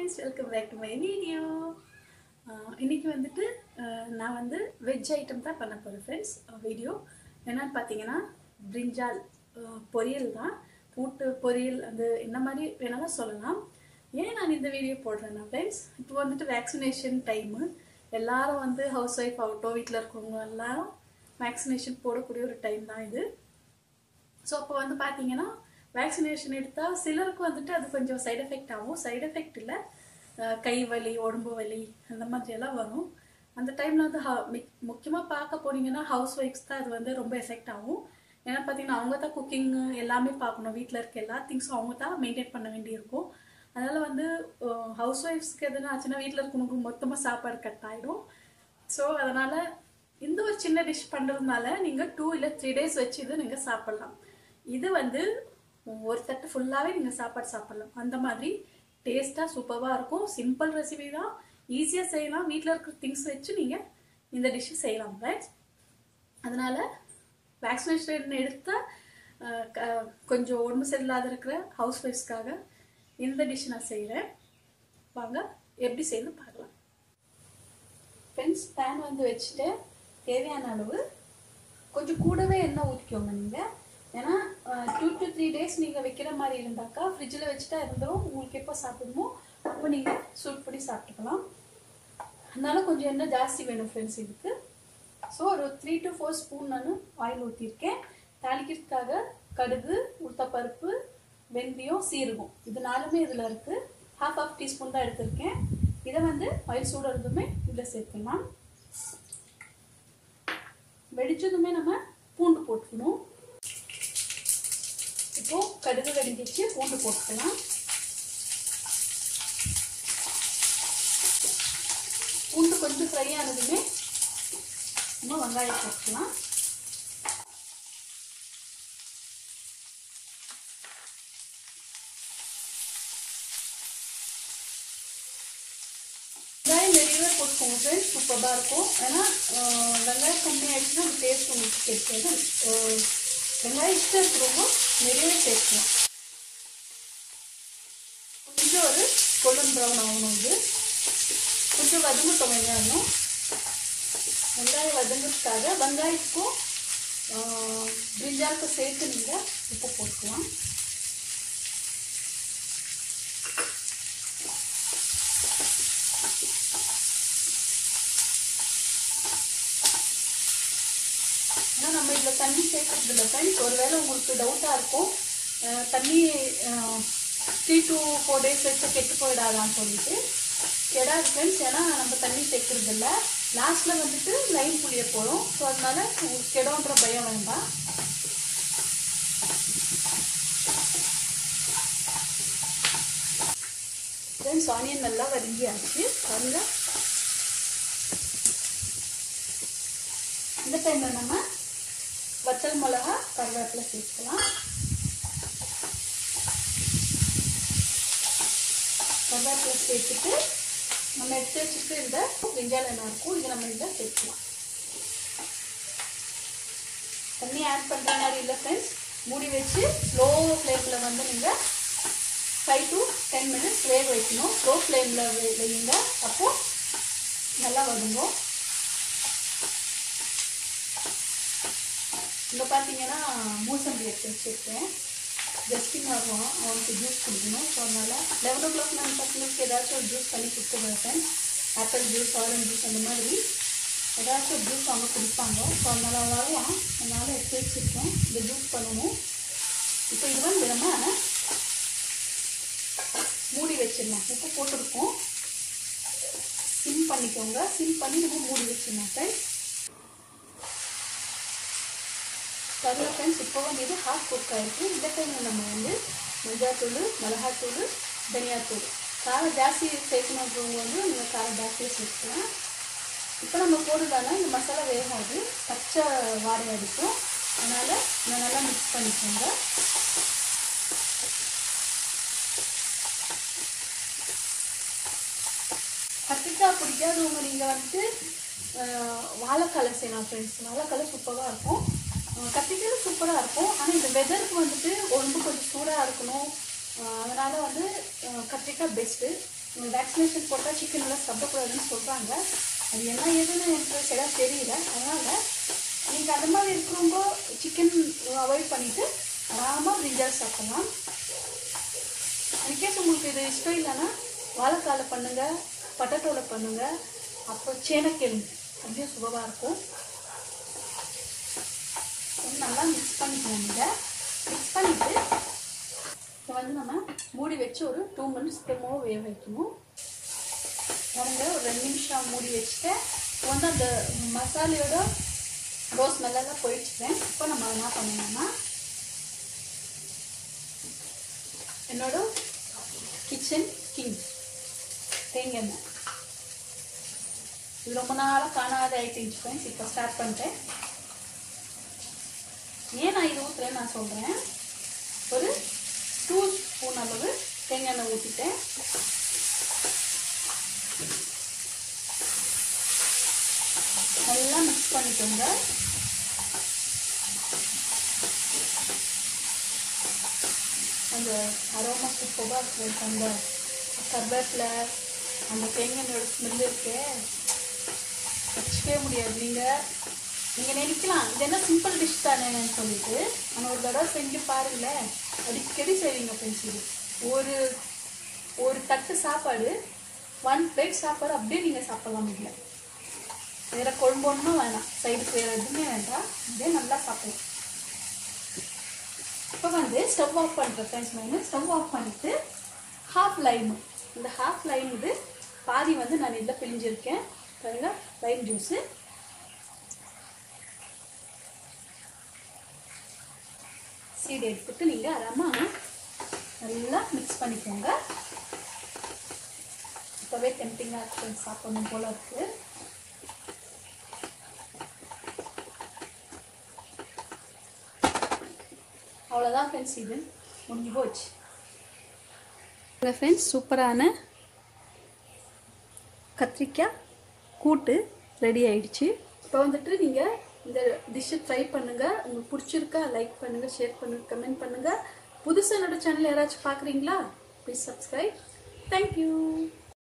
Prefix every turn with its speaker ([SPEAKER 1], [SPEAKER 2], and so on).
[SPEAKER 1] friends welcome back to my video இன்னைக்கு வந்துட்டு அஹ், நான் வந்து வெஜ் ஐட்டம் தான் பண்ண போகிறேன் ஃப்ரெண்ட்ஸ் வீடியோ என்னன்னு பார்த்தீங்கன்னா பிரிஞ்சால் அஹ், பொரியல் தான் கூட்டு பொரியல் அந்த என்ன மாதிரி வேணாலும் சொல்லலாம் ஏன் நான் இந்த வீடியோ போடுறேன்னா ஃப்ரெண்ட்ஸ் இப்போ வந்துட்டு வேக்சினேஷன் டைமு எல்லாரும் வந்து ஹவுஸ் ஒய்ஃப் ஆகட்டும் வீட்டில் இருக்கவங்க எல்லாரும் வேக்சினேஷன் போடக்கூடிய ஒரு டைம் தான் இது ஸோ அப்போ வந்து பார்த்தீங்கன்னா வேக்சினேஷன் எடுத்தால் சிலருக்கு வந்துட்டு அது கொஞ்சம் சைடு எஃபெக்ட் ஆகும் சைடு எஃபெக்ட் இல்லை கை வலி உடம்பு வலி அந்த மாதிரி எல்லாம் வரும் அந்த டைமில் வந்து முக்கியமாக பார்க்க போனீங்கன்னா ஹவுஸ் ஒய்ஃப்ஸ் தான் அது வந்து ரொம்ப எஃபெக்ட் ஆகும் ஏன்னா பார்த்தீங்கன்னா அவங்க தான் குக்கிங் எல்லாமே பார்க்கணும் வீட்டில் இருக்க எல்லா திங்ஸும் அவங்க தான் மெயின்டைன் பண்ண வேண்டியிருக்கும் அதனால் வந்து ஹவுஸ் ஒய்ஃப்ஸ்க்கு எதுனா ஆச்சுன்னா வீட்டில் இருக்கவங்களுக்கு மொத்தமாக சாப்பாடு கட் ஆகிடும் ஸோ அதனால் இந்த ஒரு சின்ன டிஷ் பண்ணுறதுனால நீங்கள் டூ இல்லை த்ரீ டேஸ் வச்சு இது நீங்கள் சாப்பிட்லாம் இது வந்து ஒரு தட்டு ஃபுல்லாகவே நீங்கள் சாப்பாடு சாப்பிட்லாம் அந்த மாதிரி டேஸ்ட்டாக சூப்பராக இருக்கும் சிம்பிள் ரெசிபி தான் ஈஸியாக செய்யலாம் வீட்டில் இருக்கிற திங்ஸ் வச்சு நீங்கள் இந்த டிஷ்ஷு செய்யலாம் ஃப்ரெண்ட்ஸ் அதனால் வேக்சினேஷன் எடுத்த அஹ், க- கொஞ்சம் உடம்பு சரியில்லாத இருக்கிற ஹவுஸ் ஒய்ஃப்ஸ்க்காக இந்த டிஷ் நான் செய்கிறேன் வாங்க எப்படி செய்யணும் பார்க்கலாம் ஃப்ரெண்ட்ஸ் பேன் வந்து வச்சுட்டு தேவையான அளவு கொஞ்சம் கூடவே எண்ணெய் ஊற்றிக்கோங்க நீங்கள் ஏன்னா டூ டு த்ரீ டேஸ் நீங்கள் வைக்கிற மாதிரி இருந்தாக்கா ஃப்ரிட்ஜில் வச்சுட்டா இருந்தும் உங்களுக்கு எப்போ சாப்பிடணுமோ அப்போ நீங்கள் சூட் பண்ணி சாப்பிட்டுக்கலாம் அதனால கொஞ்சம் எண்ணெய் ஜாஸ்தி வேணும் ஃப்ரெண்ட்ஸ் இதுக்கு ஸோ ஒரு த்ரீ டு ஃபோர் ஸ்பூன் நான் ஆயில் ஊற்றிருக்கேன் தாளிக்கிறதுக்காக கடுகு உளுத்தப்பருப்பு வெந்தயம் சீரகம் இது நாலுமே இதில் இருக்குது ஹாஃப் ஆஃப் டீஸ்பூன் தான் எடுத்திருக்கேன் இதை வந்து ஆயில் சூடுறதுமே இதில் சேர்த்துக்கலாம் வெடிச்சதுமே நம்ம பூண்டு போட்டுக்கணும் இப்போ கடுகு வெடிஞ்சிச்சு பூண்டு போட்டுக்கலாம் பூண்டு கொஞ்சம் ஃப்ரை ஆனதுமே நம்ம வெங்காயம் போட்டுக்கலாம் வெங்காயம் நிறையவே போட்டுக்கோங்க ஃப்ரெண்ட்ஸ் சூப்பராக இருக்கும் ஏன்னா அஹ், வெங்காயம் கம்மி ஆயிடுச்சுன்னா அந்த டேஸ்ட் உங்களுக்கு கிடைக்காது அஹ், வெங்காயம் இஷ்டம் இருக்கிறவங்க நிறையவே சேர்க்கலாம் கொஞ்சம் ஒரு கோல்டன் ப்ரௌன் ஆகணும் இது கொஞ்சம் வதங்கட்டும் வெங்காயம் வெங்காயம் வதங்கிறதுக்காக வெங்காயத்துக்கும் ஆஹ், பிரிஞ்சாலுக்கும் சேர்த்து நீங்கள் உப்பு போட்டுக்கலாம் ஏன்னா நம்ம இதில் தண்ணி சேர்க்கறது இல்லை ஃப்ரெண்ட்ஸ் ஒருவேளை உங்களுக்கு டவுட்டாக இருக்கும் அஹ், தண்ணி த்ரீ டு ஃபோர் டேஸ் வச்சு கெட்டு போயிடாதான்னு சொல்லிட்டு கெடாது ஃப்ரெண்ட்ஸ் ஏன்னா நம்ம தண்ணி சேர்க்கறது இல்லை லாஸ்ட்டில் வந்துட்டு லைன் புளிய போகிறோம் ஸோ அதனால உங்களுக்கு கெடோன்ற பயம் வேண்டாம் ஃப்ரெண்ட்ஸ் ஆனியன் நல்லா வதங்கியாச்சு பாருங்க இந்த டைமில் நம்ம வத்தல் மிளகா கருவேப்பிலை சேர்த்துக்கலாம் கருவேப்பிலை சேர்த்துட்டு நம்ம எடுத்து வச்சுட்டு இந்த வெஞ்சால் என்ன இருக்கும் இது நம்ம இதில் சேர்த்துக்கலாம் தண்ணி ஆட் பண்ணுற மாதிரி இல்லை ஃப்ரெண்ட்ஸ் மூடி வச்சு ஸ்லோ ஃப்ளேமில் வந்து நீங்கள் ஃபைவ் டு டென் மினிட்ஸ் வேக வைக்கணும் ஸ்லோ ஃப்ளேமில் வைங்க அப்போது நல்லா வதங்கும் இங்கே பார்த்தீங்கன்னா மூசம்பி எடுத்து வச்சுருக்கேன் ஜஸ்டின் வருவான் அவனுக்கு ஜூஸ் குடிக்கணும் ஸோ அதனால் லெவன் ஓ கிளாக் நான் பசங்களுக்கு ஏதாச்சும் ஒரு ஜூஸ் பண்ணி கொடுத்துருவேன் ஆப்பிள் ஜூஸ் ஆரஞ்சு ஜூஸ் அந்த மாதிரி ஏதாச்சும் ஒரு ஜூஸ் அவங்க குடிப்பாங்க ஸோ அதனால் வருவான் அதனால் எடுத்து வச்சுருக்கேன் இந்த ஜூஸ் பண்ணணும் இப்போ இது வந்து நம்ம மூடி வச்சிடலாம் உப்பு போட்டிருக்கோம் சிம் பண்ணிக்கோங்க சிம் பண்ணி நம்ம மூடி வச்சிடலாம் ஃப்ரெண்ட்ஸ் சரியா ஃப்ரெண்ட்ஸ் இப்போ வந்து இது ஹாஃப் குக் ஆயிருக்கு இந்த டைமில் நம்ம வந்து மஞ்சாத்தூள் மிளகாத்தூள் தனியாத்தூள் காரம் ஜாஸ்தி சேர்க்கணுன்றவங்க வந்து நீங்கள் காரம் ஜாஸ்தியாக சேர்த்துக்கலாம் இப்போ நம்ம போடுறதானா இந்த மசாலா வேகாது பச்சை வாடகை அடிக்கும் அதனால் இதை நல்லா மிக்ஸ் பண்ணிக்கோங்க கத்திரிக்காய் பிடிக்காதவங்க நீங்கள் வந்துட்டு அஹ், வாழைக்காலை செய்யலாம் ஃப்ரெண்ட்ஸ் வாழைக்காலை சூப்பராக இருக்கும் அஹ், கத்திரிக்காய் சூப்பராக இருக்கும் ஆனால் இந்த வெதருக்கு வந்துட்டு உடம்பு கொஞ்சம் சூடாக இருக்கணும் அஹ், அதனால வந்து அஹ், கத்திரிக்காய் பெஸ்ட்டு வேக்சினேஷன் போட்டால் சிக்கன் எல்லாம் சாப்பிடக்கூடாதுன்னு சொல்கிறாங்க அது என்ன ஏதுன்னு எனக்கு சரியாக தெரியல அதனால் நீங்கள் அந்த மாதிரி இருக்கிறவங்க சிக்கன் அவாய்ட் பண்ணிவிட்டு ஆறாமல் பிரிஞ்சால் சாப்பிடலாம் இன்கேஸ் உங்களுக்கு இது இஷ்டம் இல்லைன்னா வாழைக்கால பண்ணுங்கள் பட்டட்டோவில் பண்ணுங்கள் அப்புறம் சேனக்கிழங்கு அப்படியும் சுகமாக இருக்கும் கொஞ்சம் நல்லா மிக்ஸ் பண்ணிக்கணும் நீங்கள் மிக்ஸ் பண்ணிவிட்டு இப்போ வந்து நம்ம மூடி வச்சு ஒரு டூ மினிட்ஸ் திரும்பவோ வேக வைக்கணும் பாருங்க ஒரு ரெண்டு நிமிஷம் மூடி வச்சுட்டு இப்போ வந்து அந்த மசாலையோட ரோஸ் ஸ்மெல்லாம் போயிடுச்சுட்டேன் இப்போ நம்ம என்ன பண்ணணும்னா என்னோட கிச்சன் கிங் தேங்காய் எண்ணெய் இது ரொம்ப நாளாக காணாத ஐட்டம் ஃப்ரெண்ட்ஸ் இப்போ ஸ்டார்ட் பண்ணிட்டேன் ஏன் நான் இது ஊற்றுறேன்னு நான் சொல்கிறேன் ஒரு டூ ஸ்பூன் அளவு தேங்காய் எண்ணெய் ஊற்றிட்டேன் நல்லா மிக்ஸ் பண்ணிக்கோங்க அந்த அரோமா சூப்பராக இருக்கு அந்த கருவேப்பிலை அந்த தேங்காய் எண்ணெயோட ஸ்மெல் இருக்கு வச்சுக்கவே முடியாது நீங்கள் நீங்கள் நினைக்கலாம் இது என்ன சிம்பிள் டிஷ் தானேன்னு சொல்லிட்டு ஆனால் ஒரு தடவை செஞ்சு பாருங்களேன் அடிக்கடி செய்வீங்க ஃப்ரெண்ட்ஸ் இது ஒரு ஒரு தட்டு சாப்பாடு ஒன் பிளேட் சாப்பாடு அப்படியே நீங்கள் சாப்பிடலாம் இல்லை வேறு குழம்பு ஒன்றும் வேணாம் சைடுக்கு வேறு எதுவுமே வேண்டாம் அப்படியே நல்லா சாப்பிடலாம் இப்போ வந்து ஸ்டவ் ஆஃப் பண்ணுறேன் ஃப்ரெண்ட்ஸ் நான் ஸ்டவ் ஆஃப் பண்ணிவிட்டு ஹாஃப் லைம் இந்த ஹாஃப் லைம் இது பாதி வந்து நான் இதில் பிழிஞ்சிருக்கேன் பாருங்க லைம் ஜூஸு சீடு எடுத்துட்டு நீங்கள் அறமாக நல்லா மிக்ஸ் பண்ணிக்கோங்க இப்போவே டெம்டிங்காக இருக்கு சாப்பிடணும் போல இருக்குது அவ்வளோதான் ஃப்ரெண்ட்ஸ் இது முடிஞ்சு போச்சு ஃப்ரெண்ட்ஸ் சூப்பரான கத்திரிக்காய் கூட்டு ரெடி ஆயிடுச்சு இப்போ வந்துட்டு நீங்கள் இந்த டிஷ்ஷை ட்ரை பண்ணுங்கள் உங்களுக்கு பிடிச்சிருக்கா லைக் பண்ணுங்கள் ஷேர் பண்ணுங்கள் கமெண்ட் பண்ணுங்கள் புதுசாக என்னோட சேனல் யாராச்சும் பார்க்குறீங்களா ப்ளீஸ் சப்ஸ்கிரைப் தேங்க்யூ